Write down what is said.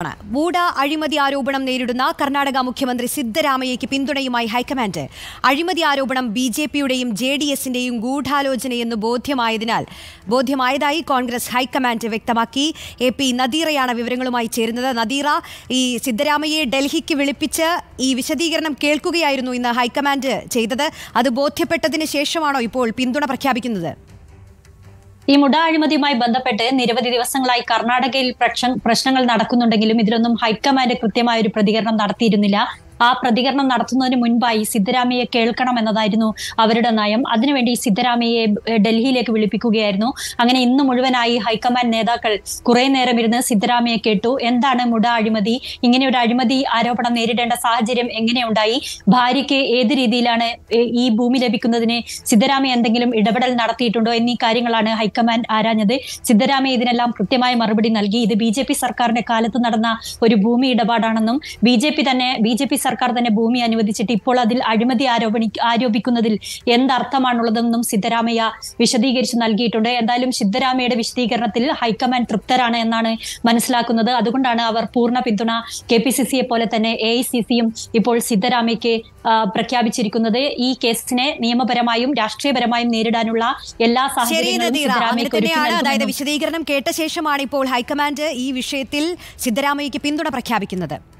വാർത്തയാണ് വൂഡ അഴിമതി ആരോപണം നേരിടുന്ന കർണാടക മുഖ്യമന്ത്രി സിദ്ധരാമയ്യയ്ക്ക് പിന്തുണയുമായി ഹൈക്കമാൻഡ് അഴിമതി ആരോപണം ബി ജെ പിയുടെയും ജെ ഡി എസിന്റെയും ഗൂഢാലോചനയെന്ന് ബോധ്യമായതിനാൽ ബോധ്യമായതായി കോൺഗ്രസ് ഹൈക്കമാൻഡ് വ്യക്തമാക്കി എ പി നദീറയാണ് വിവരങ്ങളുമായി ചേരുന്നത് നദീറ ഈ സിദ്ധരാമയ്യയെ ഡൽഹിക്ക് വിളിപ്പിച്ച് ഈ വിശദീകരണം കേൾക്കുകയായിരുന്നു ഇന്ന് ഹൈക്കമാൻഡ് ചെയ്തത് അത് ബോധ്യപ്പെട്ടതിന് ശേഷമാണോ ഇപ്പോൾ പിന്തുണ പ്രഖ്യാപിക്കുന്നത് ഈ മുട അഴിമതിയുമായി ബന്ധപ്പെട്ട് നിരവധി ദിവസങ്ങളായി കർണാടകയിൽ പ്രശ്ന- പ്രശ്നങ്ങൾ നടക്കുന്നുണ്ടെങ്കിലും ഇതിലൊന്നും ഹൈക്കമാൻഡ് കൃത്യമായ ഒരു പ്രതികരണം നടത്തിയിരുന്നില്ല ആ പ്രതികരണം നടത്തുന്നതിന് മുൻപായി സിദ്ധരാമയ്യെ കേൾക്കണം എന്നതായിരുന്നു അവരുടെ നയം അതിനുവേണ്ടി സിദ്ധരാമയ്യെ ഏഹ്, ഡൽഹിയിലേക്ക് വിളിപ്പിക്കുകയായിരുന്നു അങ്ങനെ ഇന്ന് മുഴുവനായി ഹൈക്കമാൻഡ് നേതാക്കൾ കുറെ നേരം ഇരുന്ന് സിദ്ധരാമയ്യെ കേട്ടു എന്താണ് മുട അഴിമതി ഇങ്ങനെ ഒരു അഴിമതി ആരോപണം നേരിടേണ്ട സാഹചര്യം എങ്ങനെയുണ്ടായി ഭാര്യയ്ക്ക് ഏത് രീതിയിലാണ് ഏഹ്, ഈ ഭൂമി ലഭിക്കുന്നതിന് സിദ്ധരാമയ്യ എന്തെങ്കിലും ഇടപെടൽ നടത്തിയിട്ടുണ്ടോ എന്നീ കാര്യങ്ങളാണ് ഹൈക്കമാൻഡ് ആരാഞ്ഞത് സിദ്ധരാമയ്യ ഇതിനെല്ലാം കൃത്യമായ മറുപടി നൽകി ഇത് ബി ജെ പി സർക്കാരിന്റെ കാലത്ത് നടന്ന ഒരു ഭൂമി ഇടപാടാണെന്നും ബി ജെ പി തന്നെ ബി ജെ പി സർക്കാർ തന്നെ ഭൂമി അനുവദിച്ചിട്ട് ഇപ്പോൾ അതിൽ അഴിമതി ആരോപണി ആരോപിക്കുന്നതിൽ എന്തർത്ഥമാണുള്ളതെന്നും സിദ്ധരാമയ്യ വിശദീകരിച്ച് നൽകിയിട്ടുണ്ട് എന്തായാലും സിദ്ധരാമയ്യയുടെ വിശദീകരണത്തിൽ ഹൈക്കമാൻഡ് തൃപ്തരാണ് എന്നാണ് മനസ്സിലാക്കുന്നത് അതുകൊണ്ടാണ് അവർ പൂർണ്ണ പിന്തുണ കെ പി സി സിയെ പോലെ തന്നെ എ ഐ സി സിയും ഇപ്പോൾ സിദ്ധരാമയ്യക്ക് ആ, പ്രഖ്യാപിച്ചിരിക്കുന്നത് ഈ കേസിനെ നിയമപരമായും രാഷ്ട്രീയപരമായും നേരിടാനുള്ള എല്ലാ ശരി സാഹചര്യങ്ങളും നദീറ അങ്ങനെ സിദ്ധരാമയ്യക്ക് ഒരുക്കി തന്നെയാണ് അതായത് നൽകുമെന്നും വിശദീകരണം കേട്ട ശേഷമാണ് ഇപ്പോൾ ഹൈക്കമാൻഡ് ഈ വിഷയത്തിൽ സിദ്ധരാമയ്യയ്ക്ക് പിന്തുണ പ്രഖ്യാപിക്കുന്നത്